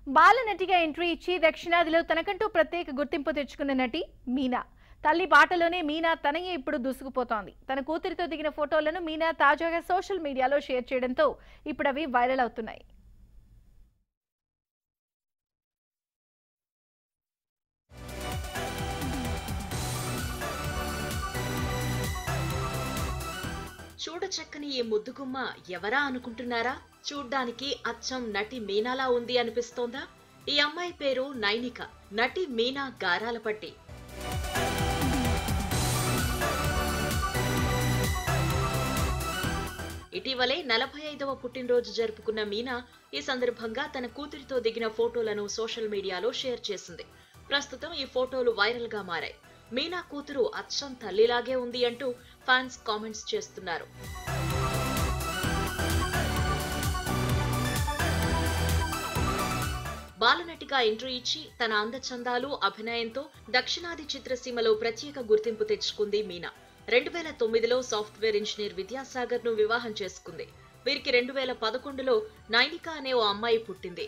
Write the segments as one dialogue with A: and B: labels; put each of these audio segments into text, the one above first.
A: బాలనటిగా entry ఇచ్చి దక్షిణాదిలో తనకంటూ ప్రత్యేక గుర్తింపు తెచ్చుకున్న నటి మీనా తల్లి బాటలోనే మీనా తనయ్య ఇప్పుడు దూసుకుపోతోంది తన కూతురితో దిగిన ఫోటోలను మీనా తాజాగా సోషల్ మీడియాలో షేర్ చేయడంతో ఇప్పుడు అవి వైరల్ అవుతున్నాయి
B: చూడచక్కని ఈ ముద్దుగుమ్మ ఎవరా అనుకుంటున్నారా చూడ్డానికి అచ్చం నటి మీనాలా ఉంది అనిపిస్తోందా ఈ అమ్మాయి పేరు నైనిక నటి మీనా గారాలపట్టి ఇటీవలే నలభై ఐదవ పుట్టినరోజు జరుపుకున్న మీనా ఈ సందర్భంగా తన కూతురితో దిగిన ఫోటోలను సోషల్ మీడియాలో షేర్ చేసింది ప్రస్తుతం ఈ ఫోటోలు వైరల్ గా మారాయి మీనా కూతురు అచ్చం తల్లిలాగే ఉంది అంటూ ఫ్యాన్స్ కామెంట్స్ చేస్తున్నారు బాలనటిగా ఎంట్రీ ఇచ్చి తన అందచందాలు అభినయంతో దక్షిణాది చిత్రసీమలో ప్రత్యేక గుర్తింపు తెచ్చుకుంది మీనా రెండు వేల తొమ్మిదిలో సాఫ్ట్వేర్ ఇంజనీర్ విద్యాసాగర్ ను వివాహం చేసుకుంది వీరికి రెండు వేల పదకొండులో నైనిక అనే ఓ అమ్మాయి పుట్టింది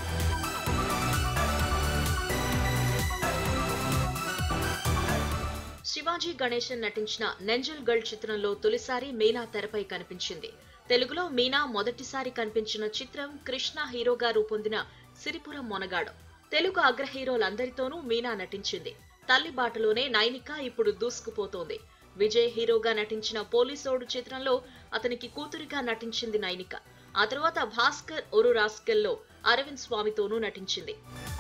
B: శివాజీ గణేశన్ నటించిన నెంజల్ గర్ల్ చిత్రంలో తొలిసారి మీనా తెరపై కనిపించింది తెలుగులో మీనా మొదటిసారి కనిపించిన చిత్రం కృష్ణ హీరోగా రూపొందిన సిరిపురం మొనగాడు తెలుగు అగ్ర హీరోలందరితోనూ మీనా నటించింది తల్లి బాటలోనే నైనిక ఇప్పుడు దూసుకుపోతోంది విజయ్ హీరోగా నటించిన పోలీసోడు చిత్రంలో అతనికి కూతురిగా నటించింది నైనిక ఆ తర్వాత భాస్కర్ ఒరు రాస్కెల్లో అరవింద్ స్వామితోనూ నటించింది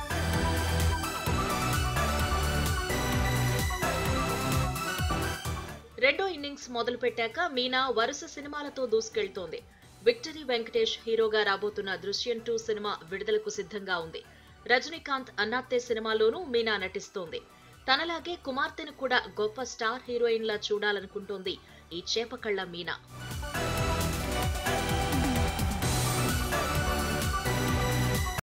B: రెండో ఇన్నింగ్స్ మొదలు పెట్టాక మీనా వరుస సినిమాలతో దూసుకెళ్తోంది విక్టరీ వెంకటేష్ హీరోగా రాబోతున్న దృశ్యం టూ సినిమా విడుదలకు సిద్ధంగా ఉంది రజనీకాంత్ అన్నాత్తే సినిమాలోనూ మీనా నటిస్తోంది తనలాగే కుమార్తెను కూడా గొప్ప స్టార్ హీరోయిన్ లా చూడాలనుకుంటోంది ఈ చేపకళ్ళ మీనా